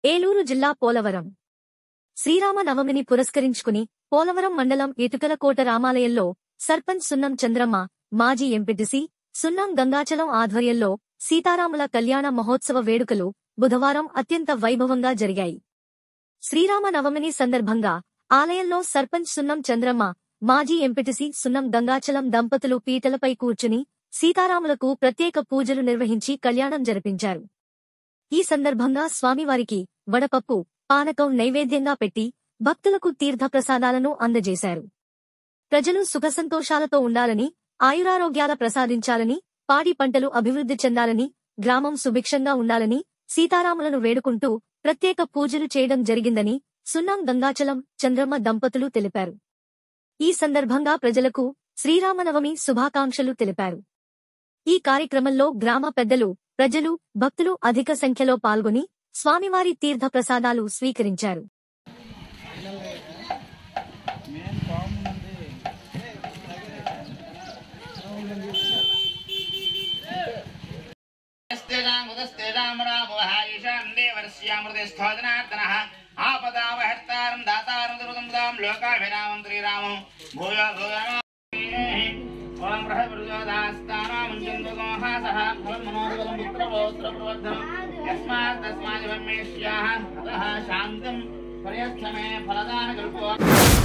ఏలూరు జిల్లా పోలవరం శ్రీరామ నవమిని పురస్కరించుకుని పోలవరం మండలం ఇటుకలకోట రామాలయంలో సర్పంచ్ సున్నం చంద్రమ్మ మాజీ ఎంపీటీసీ సున్నం గంగాచలం ఆధ్వర్యంలో సీతారాముల కళ్యాణ మహోత్సవ వేడుకలు బుధవారం అత్యంత వైభవంగా జరిగాయి శ్రీరామ నవమిని సందర్భంగా ఆలయంలో సర్పంచ్ సున్నం చంద్రమ్మ మాజీ ఎంపీటీసీ సున్నం గంగాచలం దంపతులు పీటలపై కూర్చుని సీతారాములకు ప్రత్యేక పూజలు నిర్వహించి కళ్యాణం జరిపించారు ఈ సందర్భంగా స్వామివారికి వడపప్పు పానకం నైవేద్యంగా పెట్టి భక్తులకు తీర్థప్రసాదాలను అందజేశారు ప్రజలు సుఖసంతోషాలతో ఉండాలని ఆయురారోగ్యాల ప్రసాదించాలని పాడి పంటలు అభివృద్ధి చెందాలని గ్రామం సుభిక్షంగా ఉండాలని సీతారాములను వేడుకుంటూ ప్రత్యేక పూజలు చేయడం జరిగిందని సున్నం గంగాచలం చంద్రమ్మ దంపతులు తెలిపారు ఈ సందర్భంగా ప్రజలకు శ్రీరామనవమి శుభాకాంక్షలు తెలిపారు ఈ కార్యక్రమంలో గ్రామ పెద్దలు ప్రజలు భక్తులు అధిక సంఖ్యలో పాల్గొని స్వామివారి తీర్థ ప్రసాదాలు స్వీకరించారు ేషామృతస్థోదనార్దన ఆపదావహర్తారం దాతారం దుర్గందాం లోకాభిరామం శ్రీరామం భూయో భూయో ఓం బృహస్పతిదాస్తానామంజందుగోహాసః ఫలమనోరగలం పుత్రపౌత్రప్రవర్ధనం యస్మాత్ తస్మాదివన్మేష్యాः అతः శాంతం పర్యస్థమే ఫలదానకల్పో